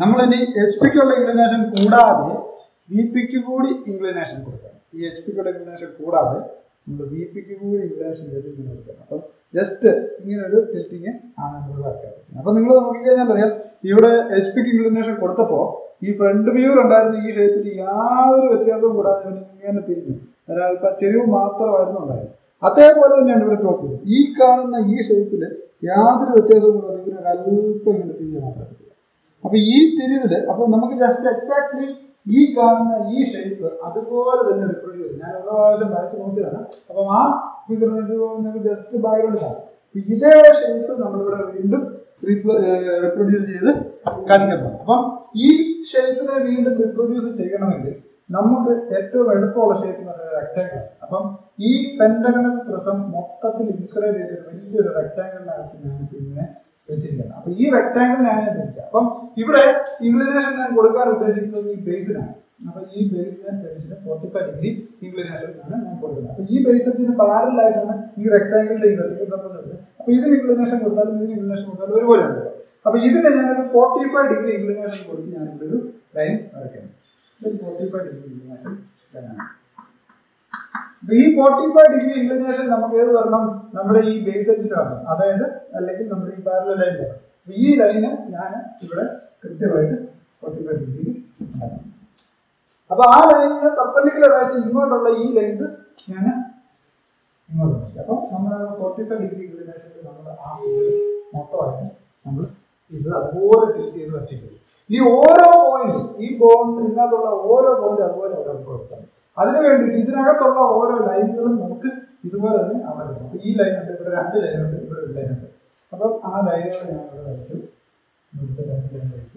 നമ്മൾ ഇനി എച്ച് പിക്കുള്ള ഇൻക്ലിനേഷൻ കൂടാതെ വി പിക്ക് കൂടി ഇൻക്ലിനേഷൻ കൊടുക്കണം ഈ എച്ച് പിക്കുള്ള ഇൻക്ലിനേഷൻ കൂടാതെ നമ്മൾ വി പിക്ക് കൂടി ഇൻക്ലിനേഷൻ ചെയ്ത് ഇങ്ങനെ കൊടുക്കണം അപ്പം ജസ്റ്റ് ഇങ്ങനെ ഒരു ടിൽറ്റിങ് ആണ് നമ്മൾ വർക്കാക്കുന്നത് അപ്പം നിങ്ങൾ നോക്കിക്കഴിഞ്ഞാൽ അറിയാം ഇവിടെ എച്ച് പിക്ക് ഇൻക്ലിനേഷൻ കൊടുത്തപ്പോൾ ഈ ഫ്രണ്ട് വ്യൂവിൽ ഉണ്ടായിരുന്ന ഈ ഷേപ്പിൽ യാതൊരു വ്യത്യാസവും കൂടാതെ ഇവന് ഇങ്ങനെ തിരിഞ്ഞു ഒരല്പം ചെരിവ് മാത്രമായിരുന്നു ഉണ്ടായത് അതേപോലെ തന്നെയാണ് ഇവിടെ ടോപ്പ് ചെയ്തത് ഈ കാണുന്ന ഈ ഷേപ്പിൽ യാതൊരു വ്യത്യാസവും കൂടാതെ ഇവന് അല്പം ഇങ്ങനെ തിരിഞ്ഞ് മാത്രമേ പറ്റുള്ളൂ അപ്പൊ ഈ തിരിവില് അപ്പൊ നമുക്ക് ജസ്റ്റ് എക്സാക്ട്ലി ഈ കാണുന്ന ഈ ഷേപ്പ് അതുപോലെ തന്നെ റിപ്രൊഡ്യൂസ് ചെയ്യും ഞാൻ ഒരു പ്രാവശ്യം വരച്ച് നോക്കിയതാണ് അപ്പം ആ ഫിഗർ നിങ്ങൾക്ക് ജസ്റ്റ് ബാക്ക്ഗ്രൗണ്ട് കാണാം അപ്പൊ ഇതേ ഷേപ്പ് നമ്മളിവിടെ വീണ്ടും റിപ്രൊഡ്യൂസ് ചെയ്ത് കാണിക്കാൻ പോകും അപ്പം ഈ ഷേപ്പിനെ വീണ്ടും റിപ്രൊഡ്യൂസ് ചെയ്യണമെങ്കിൽ നമുക്ക് ഏറ്റവും എളുപ്പമുള്ള ഷേപ്പ് എന്ന് പറയുന്നത് റെക്ടാങ്കിൾ അപ്പം ഈ പെൻഡഗണൽ പ്രസം മൊത്തത്തിൽ ഇൻക്രൈബ് ചെയ്തൊരു വലിയൊരു റെക്ടാങ്കിളിനകത്ത് ഞാൻ ഇങ്ങനെ വെച്ചിരിക്കുന്നത് അപ്പൊ ഈ റെക്ടാങ്കിളിനാണ് ഞാൻ തിരിക്കുക അപ്പം ഇവിടെ ഇൻക്ലിനേഷൻ ഞാൻ കൊടുക്കാൻ ഉദ്ദേശിക്കുന്നത് ഈ ബേസിനാണ് അപ്പൊ ഈ ബേസിനെ തിരിച്ചിട്ട് ഫോർട്ടി ഫൈവ് ഡിഗ്രി ഇൻക്ലിനേഷനാണ് ഞാൻ കൊടുക്കുന്നത് അപ്പൊ ഈ ബേസ് വെച്ചിട്ട് പാരലായിട്ടാണ് ഈ റെക്ടാങ്കിളിന്റെ ഈ വെർട്ടിക്കൽ സർഫസ് ഉണ്ട് അപ്പൊ ഇതിന് ഇൻക്ലിനേഷൻ കൊടുത്താലും ഇതിന് ഇൻക്ലിനേഷൻ കൊടുത്താലും ഒരുപോലെ ഉണ്ട് അപ്പൊ ഇതിന് ഞാനൊരു ഫോർട്ടി ഫൈവ് ഡിഗ്രി ഇൻക്ലിനേഷൻ കൊടുത്ത് ഞാനിവിടെ ഒരു ലൈൻ വരയ്ക്കുന്നു ഇത് ഫോർട്ടി ഫൈവ് ഡിഗ്രി ഇൻക്ലിനേഷൻ ലൈനാണ് അപ്പൊ ഈ ഫോർട്ടി ഫൈവ് ഡിഗ്രി ഇൻക്ലിനേഷൻ നമുക്ക് ഏത് വരണം നമ്മുടെ ഈ ബേസ് വെച്ചിട്ട് വരണം അതായത് അല്ലെങ്കിൽ നമ്മുടെ ഈ പാരലൽ ലൈൻ വരണം അപ്പൊ ഈ ലൈന് ഞാൻ ഇവിടെ കൃത്യമായിട്ട് ഫോർട്ടി ഫൈവ് ഡിഗ്രി ഉണ്ടാക്കണം അപ്പൊ ആ ലൈനിന് പെർപ്പൻഡിക്കുലർ ആയിട്ട് ഇങ്ങോട്ടുള്ള ഈ ലെങ്ത് ഞാൻ ഇങ്ങോട്ട് നോക്കി അപ്പം നമ്മൾ ഫോർട്ടി ഫൈവ് ഡിഗ്രി ഇൻക്ലിനേഷനിൽ നമ്മൾ ആ മൊത്തമായിട്ട് നമ്മൾ ഇത് അതുപോലെ ടിൽറ്റ് ചെയ്ത് വരച്ചിട്ടുണ്ട് ഈ ഓരോ പോയിന്റ് ഈ ബോണ്ട് ഇതിനകത്തുള്ള ഓരോ പോയിന്റ് അതുപോലെ അവിടെ കൊടുക്കണം അതിനു വേണ്ടിയിട്ട് ഇതിനകത്തുള്ള ഓരോ ലൈനുകളും നമുക്ക് ഇതുപോലെ തന്നെ അവതരിക്കും അപ്പൊ ഈ ലൈൻ ഉണ്ട് ഇവിടെ രണ്ട് ലൈൻ ഉണ്ട് ഇവിടെ ഒരു ലൈൻ ഉണ്ട് അപ്പം ആ ലൈനുകൾ ഞാൻ ഇവിടെ വരച്ചു ഇവിടുത്തെ രണ്ട് ലൈൻ വരച്ചു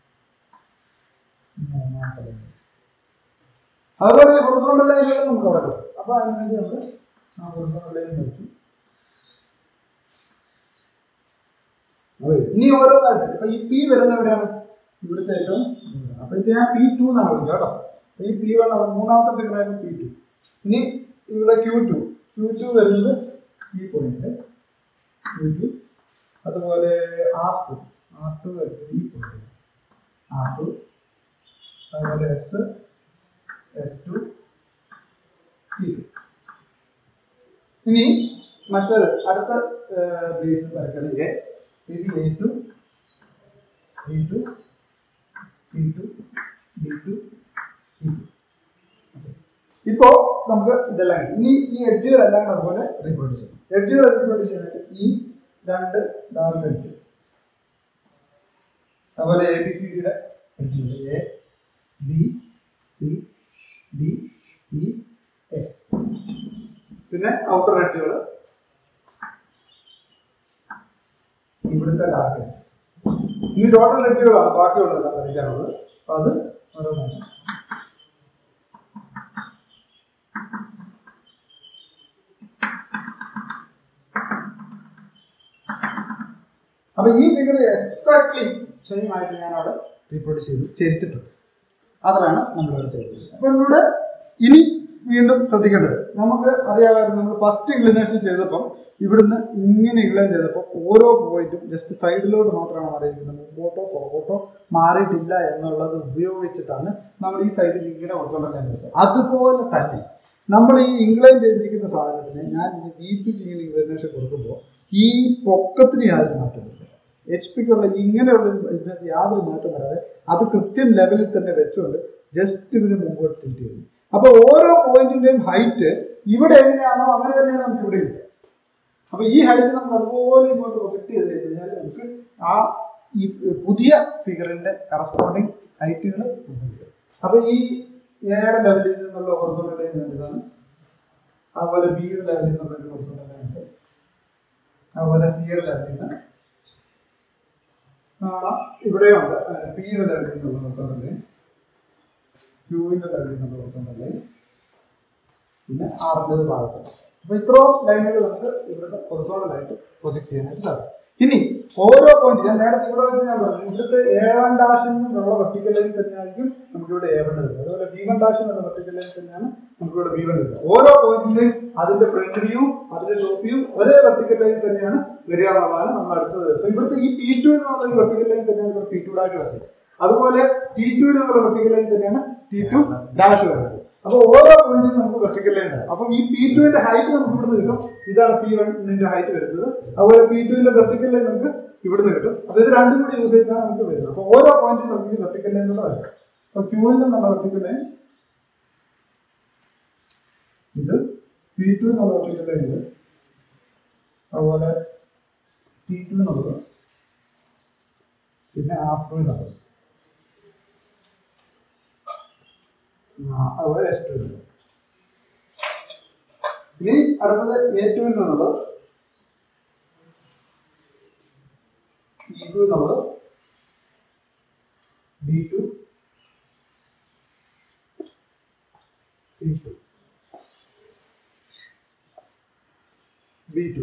മൂന്നാമത്തെ ലൈൻ അതുപോലെ ഈ ഹൊറിസോണ്ടൽ ലൈനുകൾ നമുക്ക് അവിടെ കിട്ടും അപ്പൊ അതിന് വേണ്ടി നമ്മൾ ആ ഹൊറിസോണ്ടൽ ലൈൻ വരച്ചു അപ്പൊ ഇനി ഓരോന്നായിട്ട് ഇപ്പൊ ഈ പി വരുന്ന എവിടെയാണ് ഇവിടുത്തെ ഏറ്റവും മുകളിൽ. അപ്പൊ ഇത് ഞാൻ പി ടു എന്നാണ് വിളിക്കുക കേട്ടോ അപ്പൊ ഈ പി വൺ മൂന്നാമത്തെ ഫിഗർ ആയിരുന്നു പി ടു ഇനി ഇവിടെ ക്യൂ ടു ക്യൂ ടു വരുന്നത് ഈ പോയിന്റ് ക്യൂ ടു അതുപോലെ ആർ ടു ആർ ടു വരുന്നത് ഈ പോയിന്റ് ആർ ടു അതുപോലെ S S two T two ഇനി മറ്റേത് അടുത്ത ബേസ് വരയ്ക്കണത് എ ഇത് A two B two C two D two E two ഇപ്പോ നമുക്ക് ഇതെല്ലാം കിട്ടി. ഇനി ഈ എഡ്ജുകളെല്ലാം കൂടെ അതുപോലെ റീപ്രൊഡ്യൂസ് ചെയ്യണം എഡ്ജുകൾ റീപ്രൊഡ്യൂസ് ചെയ്യാനായിട്ട് ഈ രണ്ട് ഡാർക്ക് എഡ്ജ് അതുപോലെ എ ബി സി ഡിയുടെ എഡ്ജുകൾ A B C D E A പിന്നെ ഔട്ടർ എഡ്ജുകൾ ഇവിടുത്തെ ഡാർക്ക് എഡ്ജ് ഇനി ടോട്ടൽ എഡ്ജുകളാണ് ബാക്കിയുള്ളതെല്ലാം വരയ്ക്കാനുള്ളത് അപ്പൊ അത് ഓരോന്നാണ് അപ്പൊ ഈ ഫിഗർ എക്സാക്ട്ലി സെയിം ആയിട്ട് ഞാൻ അവിടെ റീപ്രൊഡ്യൂസ് ചെയ്ത് ചരിച്ചിട്ടുണ്ട് അതാണ് നമ്മളിവിടെ ചെയ്തത് അപ്പൊ ഇവിടെ ഇനി വീണ്ടും ശ്രദ്ധിക്കേണ്ടത് നമുക്ക് അറിയാമായിരുന്നു നമ്മൾ ഫസ്റ്റ് ഇൻക്ലിനേഷൻ ചെയ്തപ്പം ഇവിടുന്ന് ഇങ്ങനെ ഇൻക്ലൈൻ ചെയ്തപ്പോൾ ഓരോ പോയിന്റും ജസ്റ്റ് സൈഡിലോട്ട് മാത്രമാണ് മാറിയിരിക്കുന്നത് മുമ്പോട്ടോ പുറകോട്ടോ മാറിയിട്ടില്ല എന്നുള്ളത് ഉപയോഗിച്ചിട്ടാണ് നമ്മൾ ഈ സൈഡിൽ ഇങ്ങനെ കൊടുത്തോണ്ടത് അതുപോലെ തന്നെ നമ്മൾ ഈ ഇൻക്ലൈൻ ചെയ്തിരിക്കുന്ന സാധനത്തിന് ഞാൻ ഇനി വി പിക്ക് ഇങ്ങനെ ഇൻക്ലിനേഷൻ കൊടുക്കുമ്പോൾ ഈ പൊക്കത്തിന് യാതൊരു മാറ്റം വരില്ല എച്ച് പിക്കുള്ള ഇങ്ങനെയുള്ള ഇതിനകത്ത് യാതൊരു മാറ്റം വരാതെ അത് കൃത്യം ലെവലിൽ തന്നെ വെച്ചുകൊണ്ട് ജസ്റ്റ് ഇവര് മുമ്പോട്ട് ടിൽറ്റ് ചെയ്യുന്നു അപ്പൊ ഓരോ പോയിന്റിന്റെയും ഹൈറ്റ് ഇവിടെ എങ്ങനെയാണോ അങ്ങനെ തന്നെയാണ് നമുക്ക് ഇവിടെ കിട്ടുക അപ്പൊ ഈ ഹൈറ്റ് നമുക്ക് അതുപോലെ ഇങ്ങോട്ട് പ്രൊജക്ട് ചെയ്ത് കഴിഞ്ഞാൽ നമുക്ക് ആ ഈ പുതിയ ഫിഗറിന്റെ കറസ്പോണ്ടിങ് ഹൈറ്റുകൾ അപ്പൊ ഈ എയുടെ ലെവലിൽ നിന്നുള്ള ഹൊറിസോണ്ടൽ ലൈൻ ഇതാണ് അതുപോലെ ബിയുടെ ലെവലിൽ നിന്നുള്ള ഒരു ഹൊറിസോണ്ടൽ ലൈൻ ഉണ്ട് അതുപോലെ സിയുടെ ലെവലിൽ നിന്ന് ആ, ഇവിടെയുണ്ട് പിയുടെ ലെവലിൽ നിന്നുള്ള ഹൊറിസോണ്ടൽ ലൈൻ ക്യൂവിന്റെ ലെവലിൽ നിന്നുള്ള ഹൊറിസോണ്ടൽ ലൈൻ പിന്നെ ആറിൻ്റെ ഭാഗത്ത് അപ്പൊ ഇത്രയും ലൈനുകൾ നമുക്ക് ഇവിടുത്തെ ഹൊറിസോണ്ടലായിട്ട് പ്രൊജക്ട് ചെയ്യാനായിട്ട് സാധിക്കും ഇനി ഓരോ പോയിന്റ് ഞാൻ നേരത്തെ ഇവിടെ വെച്ച് ഞാൻ പറഞ്ഞു ഇവിടുത്തെ ഏഴാം ഡാഷിൽ നിന്നുള്ള വെർട്ടിക്കൽ ലൈൻ തന്നെയായിരിക്കും നമുക്കിവിടെ എ വൺ വരുന്നത് അതുപോലെ ബി വൺ ഡാഷിൽ നിന്നുള്ള വെർട്ടിക്കൽ ലൈൻ തന്നെയാണ് നമുക്കിവിടെ ബി വൺ വരുന്നത് ഓരോ പോയിന്റിന്റെയും അതിന്റെ ഫ്രണ്ട് വ്യൂ അതിന്റെ ടോപ്പ് വ്യൂ ഒരേ വെർട്ടിക്കൽ ലൈൻ തന്നെയാണ് വരിക എന്നുള്ളതാണ് നമ്മൾ അടുത്തത് അപ്പൊ ഇവിടുത്തെ ഈ പി ടു എന്നുള്ള ഒരു വെർട്ടിക്കൽ ലൈൻ തന്നെയാണ് ഇവിടെ പി ടു ഡാഷ് വരുന്നത് അതുപോലെ ടി ടുവിൽ നിന്നുള്ള വെർട്ടിക്കൽ ലൈൻ തന്നെയാണ് ടി ടു ഡാഷ് വരുന്നത് അപ്പൊ ഓരോ പോയിന്റിലും നമുക്ക് വെർട്ടിക്കൽ ലൈൻ ഉണ്ട് അപ്പം ഈ പി ടുവിന്റെ ഹൈറ്റ് നമുക്ക് ഇവിടുന്ന് കിട്ടും ഇതാണ് പി വണ്ണിന്റെ ഹൈറ്റ് വരുന്നത് അതുപോലെ പി ടുവിന്റെ വെർട്ടിക്കൽ ലൈൻ നമുക്ക് ഇവിടുന്ന് കിട്ടും അപ്പൊ ഇത് രണ്ടും കൂടി യൂസ് ചെയ്തിട്ടാണ് നമുക്ക് വരുന്നത് അപ്പൊ ഓരോ പോയിന്റിലും നമുക്ക് ഈ വെർട്ടിക്കൽ ലൈൻ എന്നുള്ള വരും അപ്പൊ ക്യൂവിൽ നിന്നുള്ള വെർട്ടിക്കൽ ലൈൻ ഇത് പി ടു എന്നുള്ള വെർട്ടിക്കൽ ലൈൻ ഇത് അതുപോലെ ടി ടു എന്നുള്ളത് പിന്നെ ആർ ടു എന്നുള്ളത് ആ, അതുപോലെ എസ് ടു എന്നുള്ളത് ഇനി അടുത്തത് എ ടു എന്നുള്ളത് ഇ ടു എന്നുള്ളത് B two C two B two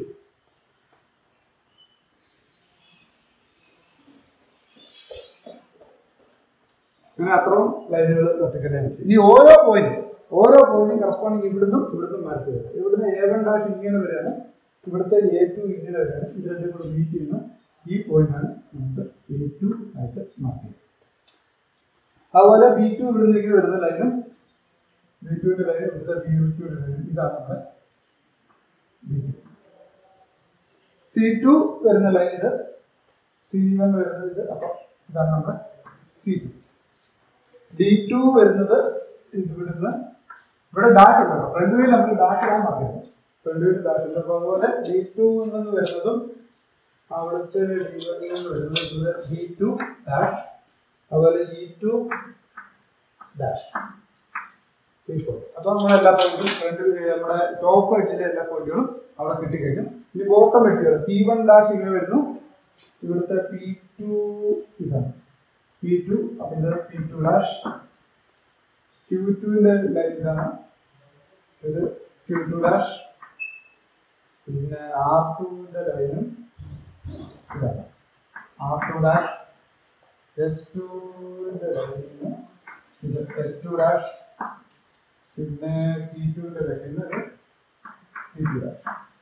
അങ്ങനെ അത്രയും ലൈനുകൾ വെർട്ടിക്കലേ വെച്ചു ഇനി ഓരോ പോയിന്റ് ഓരോ പോയിന്റും കറസ്പോണ്ടിങ് ഇവിടുന്നും ഇവിടുന്നും മാർക്ക് ചെയ്യുക ഇവിടുന്ന് എ വൺ ഡാഷ് ഇങ്ങനെ വരികയാണ് ഇവിടുത്തെ എ ടു ഇങ്ങനെ വരികയാണ് ഇത് രണ്ടും കൂടെ മീറ്റ് ചെയ്യുന്ന ഈ പോയിന്റാണ് നമുക്ക് എ ടു ആയിട്ട് മാർക്ക് ചെയ്യുന്നത് അതുപോലെ ബി ടു ഇവിടുന്ന് ഇങ്ങനെ വരുന്ന ലൈനും ബി ടുവിന്റെ ലൈനും ഇവിടുത്തെ ബി ടുവിന്റെ ലൈനും ഇതാണ് നമ്മുടെ ബി ടു സി ടു വരുന്ന ലൈൻ ഇത് സി വൺ വരുന്നത് ഇത് അപ്പം ഇതാണ് നമ്മുടെ സി ടു ഡി ടു വരുന്നത് ഇവിടുന്ന് ഇവിടെ ഡാഷ് ഉണ്ട് ഫ്രണ്ട് വീൽ നമുക്ക് ഡാഷ് ഇടാൻ പറഞ്ഞിരുന്നു ഫ്രണ്ട് വീൽ ഡാഷ് ഉണ്ട് അപ്പോൾ അതുപോലെ ഡി ടു നിന്ന് വരുന്നതും അവിടുത്തെ ഡി വണ്ണിൽ നിന്ന് വരുന്നത് ഡി ടു ഡാഷ് അതുപോലെ ജി ടു ഡാഷ് അപ്പൊ നമ്മൾ എല്ലാ പോയിന്റും ഫ്രണ്ട് നമ്മുടെ ടോപ്പ് എഡ്ജിലെ എല്ലാ പോയിന്റുകളും അവിടെ കിട്ടിക്കഴിഞ്ഞു ഇനി ബോട്ടം എഡ്ജുകൾ പി വൺ ഡാഷ് ഇങ്ങനെ വരുന്നു ഇവിടുത്തെ പി ടു ഇതാണ് പി ടു അപ്പൊ ഇത് പി ടു ഡാഷ് ക്യൂ ടുവിന്റെ ലൈൻ ഇതാണ് ഇത് ക്യൂ ടു ഡാഷ് പിന്നെ ആർ ടുവിന്റെ ലൈനും ഇതാണ് ആർ ടു ഡാഷ് എസ് ടുവിന്റെ ലൈന് ഇത് എസ് ടു ഡാഷ് പിന്നെ ടി ടുവിന്റെ ലൈന് ടി ടു ഡാഷ്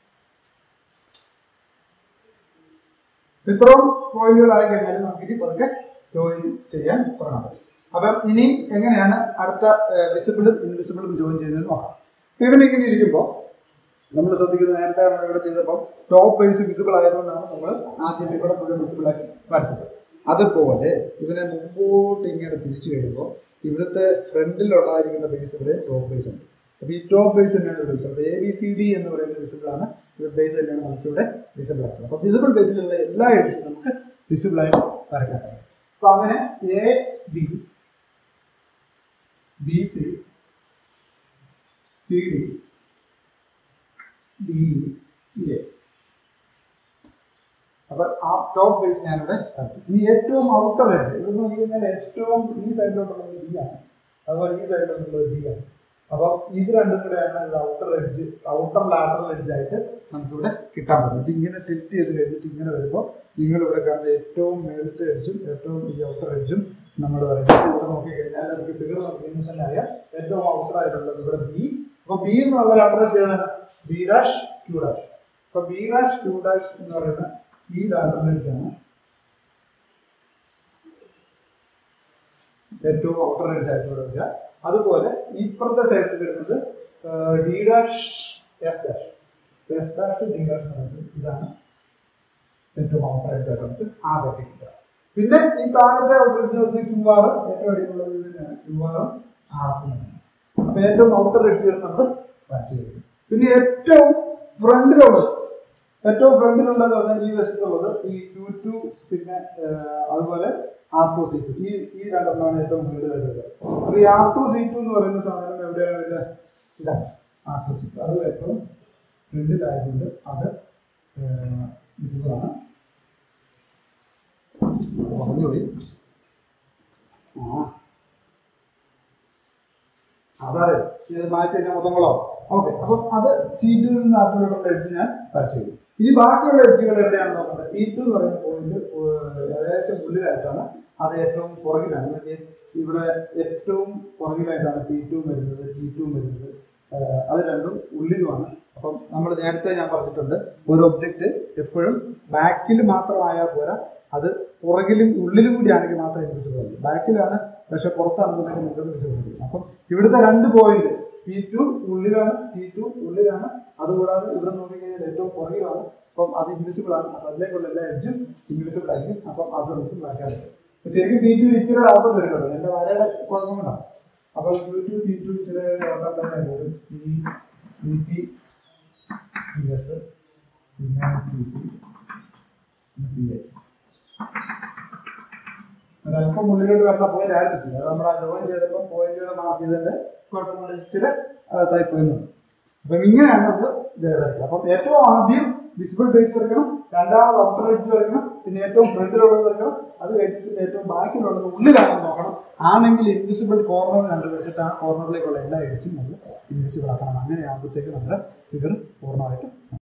ഇത്രയും പോയിന്റുകളായി കഴിഞ്ഞാൽ നമുക്ക് ഇനി പതുക്കെ ജോയിൻ ചെയ്യാൻ തുടങ്ങാൻ പറ്റും അപ്പം ഇനി എങ്ങനെയാണ് അടുത്ത വിസിബിളും ഇൻവിസിബിളും ജോയിൻ ചെയ്യുന്നത് നോക്കാം ഇവിടെ ഇങ്ങനെ ഇരിക്കുമ്പോൾ നമ്മൾ ശ്രദ്ധിക്കുന്നത് നേരത്തെ നമ്മൾ ഇവിടെ ചെയ്തപ്പോൾ ടോപ്പ് ബേസ് വിസിബിൾ ആയതുകൊണ്ടാണ് നമ്മൾ ആദ്യം ഇവിടെ മുഴുവൻ വിസിബിൾ ആക്കി വരച്ചത് അതുപോലെ ഇവനെ മുമ്പോട്ട് ഇങ്ങനെ തിരിച്ചു കഴിയുമ്പോൾ ഇവിടുത്തെ ഫ്രണ്ടിലുള്ളായിരിക്കുന്ന ബേസ് ഇവിടെ ടോപ്പ് ബേസ് ഉണ്ട് അപ്പോൾ ഈ ടോപ്പ് ബേസ് തന്നെയാണ് ഇവിടെ visible A B C D എന്ന് പറയുന്ന വിസിബിൾ ആണ് ഇത് ബേസ് തന്നെയാണ് നമുക്കിവിടെ വിസിബിൾ ആക്കുന്നത് അപ്പോൾ വിസിബിൾ ബേസിലുള്ള എല്ലാ എഡ്ജും നമുക്ക് വിസിബിൾ ആയിട്ട് വരയ്ക്കാൻ സാധിക്കും അപ്പോൾ അങ്ങനെ A B B C C D D A അപ്പൊ ആ ടോപ്പ് ബേസ് ഞാനിവിടെ കണ്ടു ഇനി ഏറ്റവും ഔട്ടർ എഡ്ജ് ഇവിടെ നോക്കി കഴിഞ്ഞാൽ ഏറ്റവും ഈ സൈഡിലോട്ടുള്ളത് ഡി ആണ് അതുപോലെ ഈ സൈഡിലോട്ടുള്ളത് ഡി ആണ് അപ്പോൾ ഇത് രണ്ടും കൂടെയാണ് outer edge outer lateral edge ആയിട്ട് നമുക്കിവിടെ കിട്ടാൻ പറ്റും ഇത് ഇങ്ങനെ ടിൽറ്റ് ചെയ്ത് കഴിഞ്ഞിട്ട് ഇങ്ങനെ വരുമ്പോൾ നിങ്ങൾ ഇവിടെ കാണുന്ന ഏറ്റവും മേളത്തെ എഡ്ജും ഏറ്റവും ഈ ഔട്ടർ എഡ്ജും നമ്മൾ പറയുന്നത് ഇവിടെ നോക്കിക്കഴിഞ്ഞാൽ നമുക്ക് ഫിഗർ നോക്കിക്കഴിഞ്ഞാൽ തന്നെ അറിയാം ഏറ്റവും ഔട്ടർ ആയിട്ടുള്ളത് ഇവിടെ ബി അപ്പോൾ ബി എന്നുള്ള ലാറ്റർ എഡ്ജ് ഏതാണ് ബി ഡാഷ് ക്യൂ ഡാഷ് അപ്പോൾ ബി ഡാഷ് ക്യൂ ഡാഷ് എന്ന് പറയുന്ന ഈ ലാറ്ററൽ എഡ്ജ് ആണ് ഏറ്റവും ഔട്ടർ എഡ്ജ് ആയിട്ട് ഇവിടെ വരിക അതുപോലെ ഇപ്പുറത്തെ സൈഡിൽ വരുന്നത് D dash S dash S dash D dash എന്ന് പറയുന്നത് ഇതാണ് ഏറ്റവും ഔട്ടർ എഡ്ജ് ആയിട്ട് നമുക്ക് ആ സെറ്റിൽ കിട്ടുക പിന്നെ ഈ താഴത്തെ ഔട്ടർ എഡ്ജ് വരുന്നത് ക്യു ആർ ഏറ്റവും അടിയിലുള്ളത് തന്നെയാണ് ക്യു ആറും ആർ അപ്പൊ ഏറ്റവും ഔട്ടർ എഡ്ജുകൾ നമ്മൾ വരച്ചു കഴിഞ്ഞു പിന്നെ ഏറ്റവും ഫ്രണ്ടിലുള്ളത് ഏറ്റവും ഫ്രണ്ടിലുള്ളത് പറഞ്ഞാൽ ഈ വശത്തുള്ളത് ഈ ക്യൂ ടു പിന്നെ അതുപോലെ ആർ ടു സി ടു ഈ ഈ രണ്ടെണ്ണമാണ് ഏറ്റവും കൂടുതലായിട്ട് വരുന്നത് അപ്പോൾ ഈ ആർ ടു സി ടു എന്ന് പറയുന്ന സാധനം എവിടെയാണ് വരുന്നത് ഇതാണ് ആർ ടു സി ടു അത് ഏറ്റവും ഫ്രണ്ടിലായതുകൊണ്ട് അത് വിസിബിളാണ് പറഞ്ഞുപോയി ആ അതാണ് ഇത് മാറ്റി കഴിഞ്ഞാൽ മൊത്തം കുളമാവും ഓക്കെ അപ്പം അത് സി ടുവിൽ നിന്ന് ആർട്ടിലുള്ള എഡ്ജ് ഞാൻ വരച്ചു കഴിഞ്ഞു ഇനി ബാക്കിയുള്ള എഡ്ജുകൾ എവിടെയാണ് നോക്കുന്നത് പി ടു എന്ന് പറയുന്ന പോയിന്റ് ഏകദേശം ഉള്ളിലായിട്ടാണ് അത് ഏറ്റവും പുറകിലാണ് അല്ലെങ്കിൽ ഇവിടെ ഏറ്റവും പുറകിലായിട്ടാണ് പി ടു വരുന്നത് ടി ടു വരുന്നത് ഏഹ് അത് രണ്ടും ഉള്ളിലുമാണ് അപ്പം നമ്മൾ നേരത്തെ ഞാൻ പറഞ്ഞിട്ടുണ്ട് ഒരു ഒബ്ജക്റ്റ് എപ്പോഴും ബാക്കിൽ മാത്രമായാൽ പോരാ അത് പുറകിലും ഉള്ളിലും കൂടി ആണെങ്കിൽ മാത്രമേ ഇൻവിസിബിൾ ആയിരിക്കും ബാക്കിലാണ് പക്ഷെ പുറത്താണെന്നുണ്ടെങ്കിൽ നമുക്ക് വിസിബിൾ ആയിരിക്കും അപ്പം ഇവിടുത്തെ രണ്ട് പോയിന്റ് പി ടു ഉള്ളിലാണ് ടി ടു ഉള്ളിലാണ് അതുകൂടാതെ ഇവിടെ നോക്കിക്കഴിഞ്ഞാൽ ഏറ്റവും പുറകിലാണ് അപ്പം അത് ഇൻവിസിബിൾ ആണ് അപ്പം അതിലേക്കുള്ള എല്ലാ എഡ്ജും ഇൻവിസിബിൾ ആയിരിക്കും അപ്പം അത് നമുക്ക് മാറ്റാൻ പറ്റും അപ്പൊ ശരിക്കും പി ടു ഇച്ചിരി അകത്തോട്ട് വരുന്നുണ്ട് എൻ്റെ വരയുടെ കുഴപ്പം കൊണ്ടാണ് അപ്പോൾ പി ടു പി ടു ഇച്ചിരി അകത്തോട്ട് തന്നെ വരും ഈ പി ടി പി എസ് പിന്നെ പി സി പി എ ഒരല്പം ഉള്ളിലോട്ട് വരുന്ന പോയിന്റ് ആയിരുന്നില്ല അത് നമ്മൾ ആ ജോയിൻ ചെയ്തപ്പോൾ പോയിന്റുകൾ മാർക്ക് ചെയ്തതിന്റെ കുഴപ്പം കൊണ്ട് ഇച്ചിരി അകത്തായി പോയിട്ടുണ്ട് അപ്പം ഇങ്ങനെയാണ് നമ്മൾ ഇത് വരയ്ക്കുക അപ്പം ഏറ്റവും ആദ്യം വിസിബിൾ ബേസ് വരയ്ക്കണം രണ്ടാമത് ഔട്ടർ എഡ്ജ് വരയ്ക്കണം പിന്നെ ഏറ്റവും ഫ്രണ്ടിലുള്ളത് വരയ്ക്കണം അത് കഴിഞ്ഞിട്ട് ഏറ്റവും ബാക്കിലുള്ളത് ഉള്ളിലാണെന്ന് നോക്കണം ആണെങ്കിൽ ഇൻവിസിബിൾ കോർണർ കണ്ടുപിടിച്ചിട്ട് ആ കോർണറിലേക്കുള്ള എല്ലാ എഡ്ജും നമ്മൾ ഇൻവിസിബിൾ ആക്കണം അങ്ങനെ ആകുമ്പോഴത്തേക്ക് നമ്മുടെ ഫിഗർ പൂർണ്ണമായിട്ടും